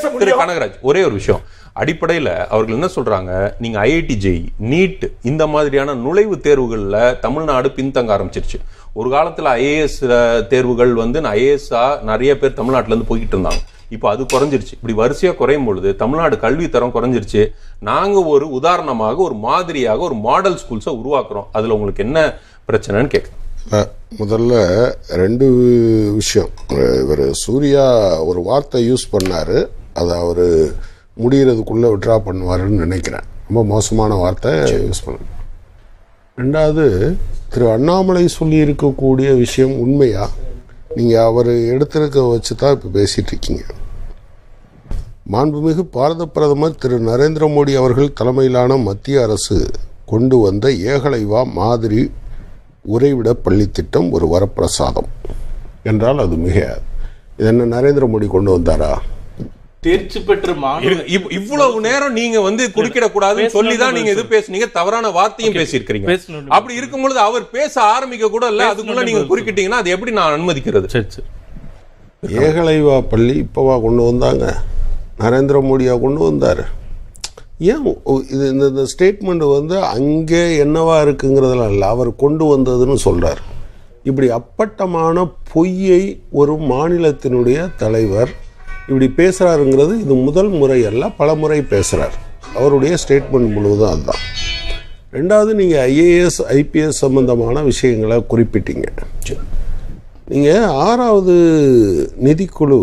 திரு முடியும் கனகராஜ் ஒரே ஒரு விஷயம் அடிப்படையில அவர்கள் என்ன சொல்றாங்க நீங்க ஐஐடி ஜெய் நீட் இந்த மாதிரியான நுழைவு தேர்வுகள்ல தமிழ்நாடு பின்தங்க ஆரம்பிச்சிருச்சு ஒரு காலத்துல ஐஏஎஸ் தேர்வுகள் வந்து ஐஏஎஸ்ஆ நிறைய பேர் தமிழ்நாட்டுல இருந்து போய்கிட்டு இருந்தாங்க இப்போ அது குறைஞ்சிருச்சு இப்படி வரிசையா குறையும் பொழுது தமிழ்நாடு கல்வி தரம் குறைஞ்சிருச்சு நாங்க ஒரு உதாரணமாக ஒரு மாதிரியாக ஒரு மாடல் ஸ்கூல்ஸை உருவாக்குறோம் அதுல உங்களுக்கு என்ன பிரச்சனைன்னு கேட்குறேன் இல்ல, முதல்ல ரெண்டு விஷயம் இவர் சூர்யா ஒரு வார்த்தை யூஸ் பண்ணாரு அதை அவர் முடியறதுக்குள்ள விட்ரா பண்ணுவாருன்னு நினைக்கிறேன் ரொம்ப மோசமான வார்த்தை யூஸ் பண்ண ரெண்டாவது திரு அண்ணாமலை சொல்லி இருக்கக்கூடிய விஷயம் உண்மையா நீங்க அவர் எடுத்திருக்க வச்சு தான் இப்போ பேசிட்டு இருக்கீங்க மாண்புமிகு பாரத பிரதமர் திரு நரேந்திர மோடி அவர்கள் தலைமையிலான மத்திய அரசு கொண்டு வந்த ஏகலைவா மாதிரி உறைவிட பள்ளி திட்டம் ஒரு வரப்பிரசாதம் என்றால் அது மிக இது என்ன நரேந்திர மோடி கொண்டு வந்தாரா தேர்ச்சி பெற்ற மாணவ இருங்க, இவ்- இவ்வளவு நேரம் நீங்க வந்து குறுக்கிட கூடாதுன்னு சொல்லி தான் நீங்க இது பேசுனீங்க தவறான வார்த்தையும் பேசியிருக்கிறீங்க பேசணும். அப்படி இருக்கும்பொழுது அவர் பேச ஆரம்பிக்க கூட இல்ல அதுக்குள்ள நீங்க குறுக்கிட்டீங்கன்னா அது எப்படி நான் அனுமதிக்கிறது சரி சரி ஏகலைவா பள்ளி இப்போவா கொண்டு வந்தாங்க நரேந்திர மோடியா கொண்டு வந்தார் ஏன் ஒ- இது இந்த இந்த ஸ்டேட்மெண்ட் வந்து அங்கே என்னவா இருக்குங்கிறதுலாம் இல்லை அவர் கொண்டு வந்ததுன்னு சொல்றார் இப்படி அப்பட்டமான பொய்யை ஒரு மாநிலத்தினுடைய தலைவர் இப்படி பேசுறாருங்கிறது இது முதல் முறை அல்ல பல முறை பேசுறார் அவருடைய ஸ்டேட்மெண்ட் முழுவதும் அதுதான் ரெண்டாவது நீங்கள் ஐஏஎஸ் ஐபிஎஸ் சம்பந்தமான விஷயங்களை குறிப்பிட்டீங்க நீங்கள் ஆறாவது நிதிக்குழு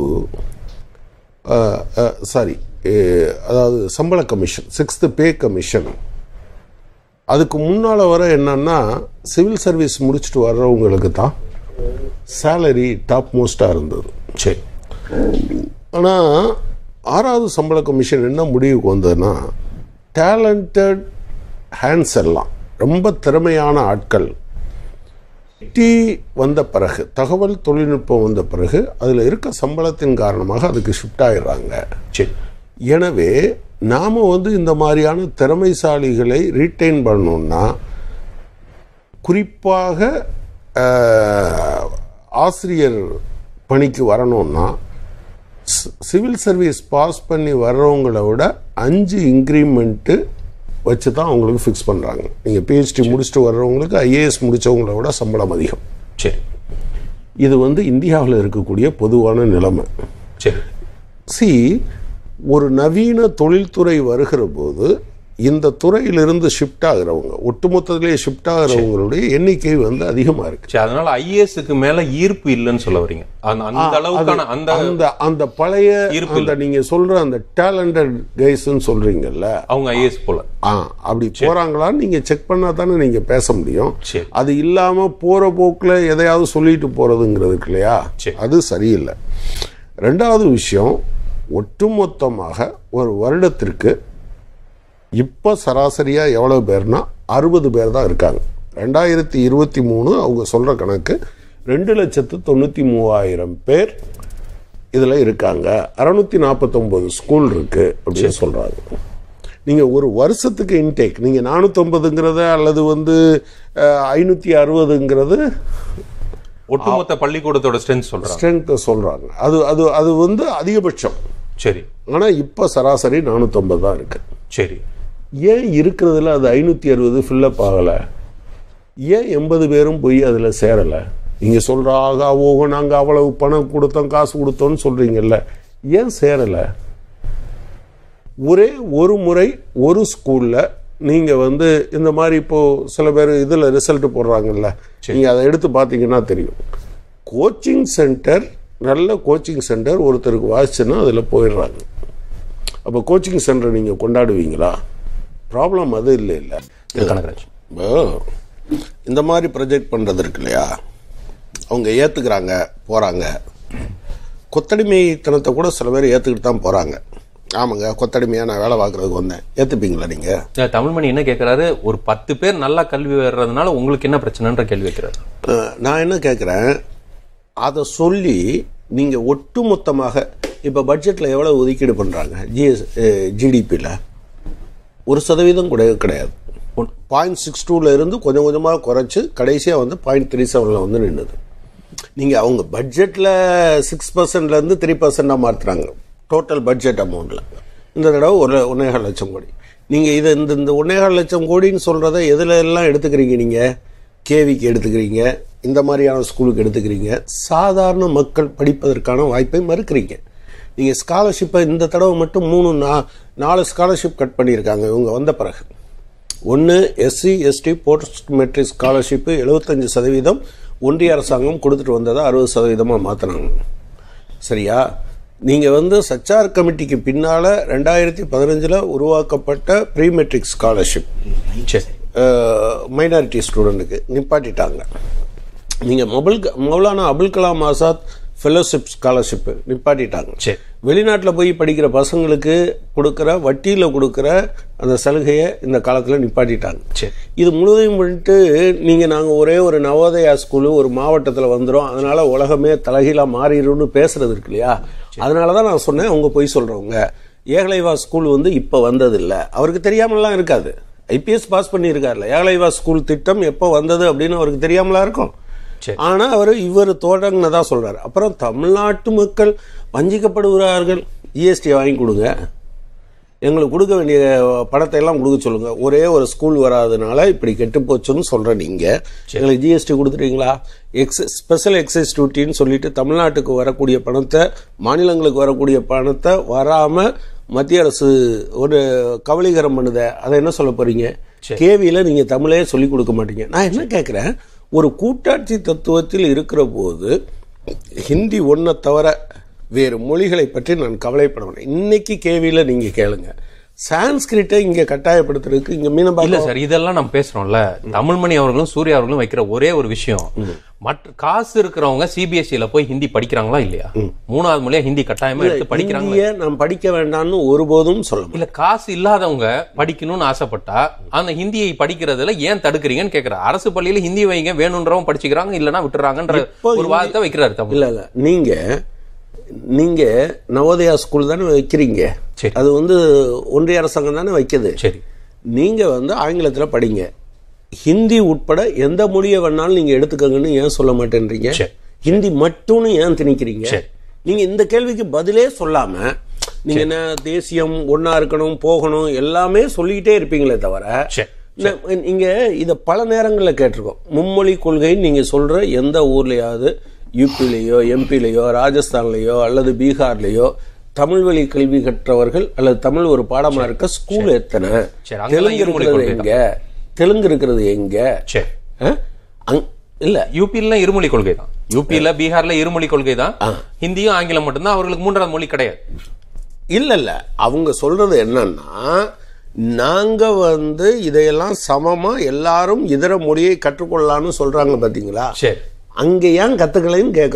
சாரி அதாவது சம்பள கமிஷன் சிக்ஸ்த்து பே கமிஷன் அதுக்கு முன்னால் வர என்னன்னா சிவில் சர்வீஸ் முடிச்சுட்டு வர்றவங்களுக்கு தான் சேலரி டாப் மோஸ்ட்டாக இருந்தது சரி ஆனால் ஆறாவது சம்பள கமிஷன் என்ன முடிவுக்கு வந்ததுன்னா டேலண்டட் ஹேண்ட்ஸ் எல்லாம் ரொம்ப திறமையான ஆட்கள் டி வந்த பிறகு தகவல் தொழில்நுட்பம் வந்த பிறகு அதில் இருக்க சம்பளத்தின் காரணமாக அதுக்கு ஷிஃப்ட் ஆயிடுறாங்க சரி எனவே நாம் வந்து இந்த மாதிரியான திறமைசாலிகளை ரீட்டைன் பண்ணணும்னா குறிப்பாக அஹ், ஆசிரியர் பணிக்கு வரணும்னா சி- சிவில் சர்வீஸ் பாஸ் பண்ணி வர்றவங்கள விட அஞ்சு இன்க்ரிமெண்ட்டு வச்சு தான் அவங்களுக்கு ஃபிக்ஸ் பண்ணுறாங்க நீங்கள் பிஹெச்டி முடிச்சுட்டு வர்றவங்களுக்கு ஐஏஎஸ் முடித்தவங்கள விட சம்பளம் அதிகம் சரி இது வந்து இந்தியாவில் இருக்கக்கூடிய பொதுவான நிலைமை சரி சி ஒரு நவீன தொழில்துறை வருகிற போது இந்த துறையிலிருந்து ஷிஃப்ட் ஆகிறவங்க ஒட்டுமொத்தத்திலேயே ஷிஃப்ட் ஆகிறவங்களுடைய எண்ணிக்கை வந்து அதிகமாக இருக்கு சரி அதனால ஐஏஎஸ்க்கு மேல ஈர்ப்பு இல்லைன்னு சொல்ல வரீங்க அந்த அந்த அளவுக்கான அந்த அந்த அந்த பழைய இருப்பு அந்த நீங்க சொல்ற அந்த டேலண்டட் கைஸ்ன்னு சொல்றீங்கல்ல அவங்க ஐஏஎஸ் போல ஆ அப்படி போறாங்களான்னு நீங்க செக் பண்ணா தானே நீங்க பேச முடியும் சரி. அது இல்லாம போற போக்குல எதையாவது சொல்லிட்டு போறதுங்கிறது இருக்கு இல்லையா சரி. அது சரியில்லை ரெண்டாவது விஷயம் ஒட்டுமொத்தமாக ஒரு வருடத்திற்கு இப்போ சராசரியாக எவ்வளோ பேர்னா அறுபது பேர் தான் இருக்காங்க ரெண்டாயிரத்தி இருபத்தி மூணு அவங்க சொல்கிற கணக்கு ரெண்டு லட்சத்து தொண்ணூற்றி மூவாயிரம் பேர் இதில் இருக்காங்க அறநூற்றி நாற்பத்தொம்போது ஸ்கூல் இருக்குது அப்படின்னு சொல்கிறாங்க நீங்கள் ஒரு வருஷத்துக்கு இன்டேக் நீங்கள் நானூற்றம்பதுங்கிறத அல்லது வந்து ஐநூற்றி அறுபதுங்கிறது ஒட்டுமொத்த பள்ளிக்கூடத்தோட ஸ்ட்ரென்த் சொல்றாங்க ஸ்ட்ரென்த்தை சொல்கிறாங்க அது அது அது வந்து அதிகபட்சம் சரி ஆனால் இப்போ சராசரி நானூற்றம்பது தான் இருக்குது சரி ஏன் இருக்கிறதுல அது ஐநூற்றி அறுபது ஃபில்லப் ஆகலை ஏன் எண்பது பேரும் போய் அதில் சேரலை நீங்கள் சொல்கிற ஆகா ஓகோ நாங்கள் அவ்வளவு பணம் கொடுத்தோம் காசு கொடுத்தோம்னு சொல்கிறீங்கல்ல ஏன் சேரலை ஒரே ஒரு முறை ஒரு ஸ்கூலில் நீங்கள் வந்து இந்த மாதிரி இப்போது சில பேர் இதில் ரிசல்ட் போடுறாங்கல்ல நீங்கள் அதை எடுத்து பார்த்தீங்கன்னா தெரியும் கோச்சிங் சென்டர் நல்ல கோச்சிங் சென்டர் ஒருத்தருக்கு வாசிச்சுன்னா அதில் போயிடுறாங்க அப்போ கோச்சிங் சென்டர் நீங்கள் கொண்டாடுவீங்களா ப்ராப்ளம் அது இல்லை இல்லை திரு கனகராஜ் இப்போ இந்த மாதிரி ப்ரொஜெக்ட் பண்ணுறது இருக்கு இல்லையா அவங்க ஏற்றுக்கிறாங்க போகிறாங்க கொத்தடிமைத்தனத்தை கூட சில பேர் ஏற்றுக்கிட்டு தான் போகிறாங்க ஆமாங்க கொத்தடிமையாக நான் வேலை பார்க்குறதுக்கு வந்தேன் ஏற்றுப்பீங்களா நீங்கள் அஹ் தமிழ்மணி என்ன கேக்குறாரு ஒரு பத்து பேர் நல்லா கல்வி வர்றதுனால உங்களுக்கு என்ன பிரச்சனைன்ற கேள்வி வைக்கிறாரு நான் என்ன கேட்குறேன் அதை சொல்லி நீங்கள் ஒட்டுமொத்தமாக இப்போ பட்ஜெட்டில் எவ்வளோ ஒதுக்கீடு பண்ணுறாங்க ஜிஎஸ் ஜிடிபியில் ஒரு சதவீதம் கூட கிடையாது பாயிண்ட் சிக்ஸ் டூவில் இருந்து கொஞ்சம் கொஞ்சமாக குறைச்சி கடைசியாக வந்து பாயிண்ட் த்ரீ செவனில் வந்து நின்றுது நீங்கள் அவங்க பட்ஜெட்டில் சிக்ஸ் பர்சன்ட்லேருந்து த்ரீ பர்சண்டாக மாற்றுறாங்க டோட்டல் பட்ஜெட் அமௌண்ட்டில் இந்த தடவை ஒரு ஒன்னேகால் லட்சம் கோடி நீங்கள் இதை இந்த இந்த ஒன்னேகால் லட்சம் கோடின்னு சொல்கிறத எதுல எல்லாம் எடுத்துக்கிறீங்க நீங்கள் கேவிக்கு எடுத்துக்கிறீங்க இந்த மாதிரியான ஸ்கூலுக்கு எடுத்துக்கிறீங்க சாதாரண மக்கள் படிப்பதற்கான வாய்ப்பை மறுக்கிறீங்க நீங்கள் ஸ்காலர்ஷிப்பை இந்த தடவை மட்டும் மூணு நா நாலு ஸ்காலர்ஷிப் கட் பண்ணியிருக்காங்க இவங்க வந்த பிறகு ஒன்று SC ST post matric scholarship எழுபத்தஞ்சு சதவீதம் ஒன்றிய அரசாங்கம் கொடுத்துட்டு வந்ததை அறுபது சதவீதமாக மாற்றினாங்க சரியா நீங்கள் வந்து சச்சார் கமிட்டிக்கு பின்னால் ரெண்டாயிரத்தி பதினஞ்சில் உருவாக்கப்பட்ட ப்ரீ மெட்ரிக் ஸ்காலர்ஷிப் சரி மைனாரிட்டி ஸ்டூடெண்ட்டுக்கு நிப்பாட்டிட்டாங்க நீங்கள் மபுல் மௌலானா அபுல் கலாம் ஆசாத் ஃபெலோஷிப் ஸ்காலர்ஷிப்பு நிப்பாட்டிட்டாங்க சரி. வெளிநாட்டில் போய் படிக்கிற பசங்களுக்கு கொடுக்குற வட்டியில் கொடுக்குற அந்த சலுகையை இந்த காலத்தில் நிப்பாட்டிட்டாங்க சரி இது முழுவதையும் பண்ணிட்டு நீங்கள் நாங்கள் ஒரே ஒரு நவோதயா ஸ்கூலு ஒரு மாவட்டத்தில் வந்துடும் அதனால உலகமே தலைகீழாக மாறிடும்னு பேசுறது இருக்கு இல்லையா அதனால தான் நான் சொன்னேன் அவங்க போய் சொல்கிறவங்க ஏகலைவா ஸ்கூல் வந்து இப்போ வந்ததில்லை அவருக்கு தெரியாமலாம் இருக்காது ஐபிஎஸ் பாஸ் பண்ணியிருக்காருல்ல ஏகலைவா ஸ்கூல் திட்டம் எப்போ வந்தது அப்படின்னு அவருக்கு தெரியாமலா இருக்கும் சரி. ஆனா அவர் இவர் தொடங்கினதா சொல்றாரு அப்புறம் தமிழ்நாட்டு மக்கள் வஞ்சிக்கப்படுகிறார்கள் ஜிஎஸ்டி வாங்கி கொடுங்க எங்களுக்கு கொடுக்க வேண்டிய பணத்தை எல்லாம் கொடுக்க சொல்லுங்க ஒரே ஒரு ஸ்கூல் வராதனால இப்படி கெட்டு போச்சுன்னு சொல்ற நீங்க எங்களுக்கு ஜிஎஸ்டி கொடுத்துட்டீங்களா எக்ஸ் ஸ்பெஷல் எக்ஸைஸ் டியூட்டின்னு சொல்லிட்டு தமிழ்நாட்டுக்கு வரக்கூடிய பணத்தை மாநிலங்களுக்கு வரக்கூடிய பணத்தை வராம மத்திய அரசு ஒரு கவலீகரம் பண்ணுத அதை என்ன சொல்ல போறீங்க கேவியில நீங்க தமிழே சொல்லி கொடுக்க மாட்டீங்க நான் என்ன கேட்கிறேன் ஒரு கூட்டாட்சி தத்துவத்தில் இருக்கிற போது ஹிந்தி ஒன்றை தவிர வேறு மொழிகளை பற்றி நான் கவலைப்பட மாட்டேன் இன்னைக்கு கேவியில் நீங்க கேளுங்க சான்ஸ்கிரிட்டை இங்க கட்டாயப்படுத்துறதுக்கு இங்க இல்ல மீனம்பாக்கம் சார் இதெல்லாம் நம்ம பேசுறோம்ல தமிழ்மணி அவர்களும் சூர்யா அவர்களும் வைக்கிற ஒரே ஒரு விஷயம் மற்ற காசு இருக்கிறவங்க சிபிஎஸ்சில போய் ஹிந்தி படிக்கிறாங்களா இல்லையா மூணாவது மொழியா ஹிந்தி கட்டாயமா எடுத்து படிக்கிறாங்களா இந்திய நாம் படிக்க வேண்டாம்னு ஒருபோதும் சொல்ல மாட்டேன். இல்ல காசு இல்லாதவங்க படிக்கணும்னு ஆசைப்பட்டா அந்த ஹிந்தியை படிக்கிறதுல ஏன் தடுக்கிறீங்கன்னு கேக்குற அரசு பள்ளியில ஹிந்தி வைங்க வேணுன்றவங்க படிச்சுக்கிறாங்க இல்லனா விட்டுறாங்கன்ற இப்போ ஒரு வாதத்தை வைக்கிறாரு தமிழ் இல்ல இல்ல நீங்க நீங்க நவோதயா ஸ்கூல் தானே வைக்கிறீங்க சரி. அது வந்து ஒன்றிய அரசாங்கம் தானே வைக்குது சரி நீங்க வந்து ஆங்கிலத்துல படிங்க ஹிந்தி உட்பட எந்த மொழியை வேணாலும் நீங்க எடுத்துக்கங்கன்னு ஏன் சொல்ல மாட்டேன்றீங்க சரி. ஹிந்தி மட்டும்னு ஏன் திணிக்கிறீங்க சரி. நீங்க இந்த கேள்விக்கு பதிலே சொல்லாம நீங்க என்ன தேசியம் ஒண்ணா இருக்கணும் போகணும் எல்லாமே சொல்லிக்கிட்டே இருப்பீங்களே தவிர சரி. இந்த- நீங்க இத பல நேரங்கள்ல கேட்டிருக்கோம் மும்மொழி கொள்கைன்னு நீங்க சொல்ற எந்த ஊர்லயாவது யூபிலேயோ எம்பிலேயோ ராஜஸ்தான்லயோ அல்லது பீகார்லயோ தமிழ் வழி கல்வி கற்றவர்கள் அல்லது தமிழ் ஒரு பாடமா இருக்க ஸ்கூல் எத்தனை சரி, அங்கெல்லாம் தெலுங்கு இருமொழி இருக்கிறது கொள்கை எங்க தெலுங்கு இருக்கிறது எங்க சரி ஆ? அங்- இல்ல யூபில இருமொழி கொள்கை தான் யூபில பீகார்ல இருமொழி கொள்கை தான் ஹிந்தியும் ஆங்கிலம் மட்டும்தான் அவர்களுக்கு மூன்றாவது மொழி கிடையாது இல்ல இல்ல அவங்க சொல்றது என்னன்னா நாங்க வந்து இதையெல்லாம் சமமா எல்லாரும் இதர மொழியை கற்றுக்கொள்ளலாம்னு சொல்றாங்க பாத்தீங்களா சரி அங்க ஏன் கத்துக்கலைன்னு கேட்க